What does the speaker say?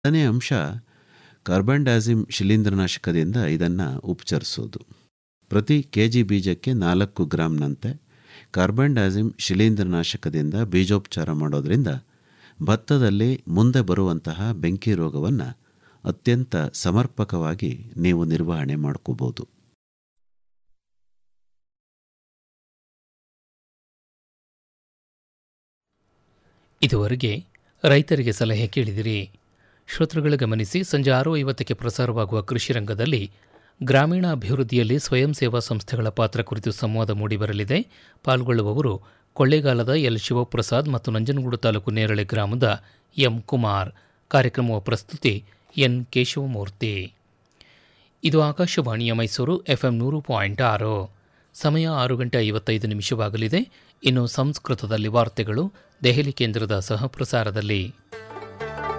ಎರಡನೇ ಅಂಶ ಕಾರ್ಬನ್ ಡೈಸಿಮ್ ಶಿಲೀಂಧ್ರನಾಶಕದಿಂದ ಇದನ್ನು ಉಪಚರಿಸೋದು ಪ್ರತಿ ಕೆ ಜಿ ಬೀಜಕ್ಕೆ ನಾಲ್ಕು ಗ್ರಾಂನಂತೆ ಕಾರ್ಬನ್ ಡೈಸಿಮ್ ಶಿಲೀಂಧ್ರನಾಶಕದಿಂದ ಬೀಜೋಪಚಾರ ಮಾಡೋದರಿಂದ ಭತ್ತದಲ್ಲಿ ಮುಂದೆ ಬರುವಂತಹ ಬೆಂಕಿ ರೋಗವನ್ನು ಅತ್ಯಂತ ಸಮರ್ಪಕವಾಗಿ ನೀವು ನಿರ್ವಹಣೆ ಮಾಡ್ಕೋಬೋದು ಇದುವರೆಗೆ ರೈತರಿಗೆ ಸಲಹೆ ಕೇಳಿದಿರಿ ಶ್ರೋತೃಗಳು ಗಮನಿಸಿ ಸಂಜೆ ಆರು ಐವತ್ತಕ್ಕೆ ಪ್ರಸಾರವಾಗುವ ಕೃಷಿ ರಂಗದಲ್ಲಿ ಗ್ರಾಮೀಣ ಅಭಿವೃದ್ಧಿಯಲ್ಲಿ ಸ್ವಯಂ ಸೇವಾ ಸಂಸ್ಥೆಗಳ ಪಾತ್ರ ಕುರಿತು ಸಂವಾದ ಮೂಡಿಬರಲಿದೆ ಪಾಲ್ಗೊಳ್ಳುವವರು ಕೊಳ್ಳೇಗಾಲದ ಎಲ್ ಶಿವಪ್ರಸಾದ್ ಮತ್ತು ನಂಜನಗೂಡು ತಾಲೂಕು ನೇರಳೆ ಗ್ರಾಮದ ಎಂ ಕುಮಾರ್ ಕಾರ್ಯಕ್ರಮದ ಪ್ರಸ್ತುತಿ ಎನ್ ಕೇಶವಮೂರ್ತಿ ಇದು ಆಕಾಶವಾಣಿಯ ಮೈಸೂರು ಎಫ್ಎಂ ನೂರು ಪಾಯಿಂಟ್ ಆರು ಸಮಯ ಆರು ಗಂಟೆ ಐವತ್ತೈದು ನಿಮಿಷವಾಗಲಿದೆ ಇನ್ನು ಸಂಸ್ಕೃತದಲ್ಲಿ ವಾರ್ತೆಗಳು ದೆಹಲಿ ಕೇಂದ್ರದ ಸಹ ಪ್ರಸಾರದಲ್ಲಿ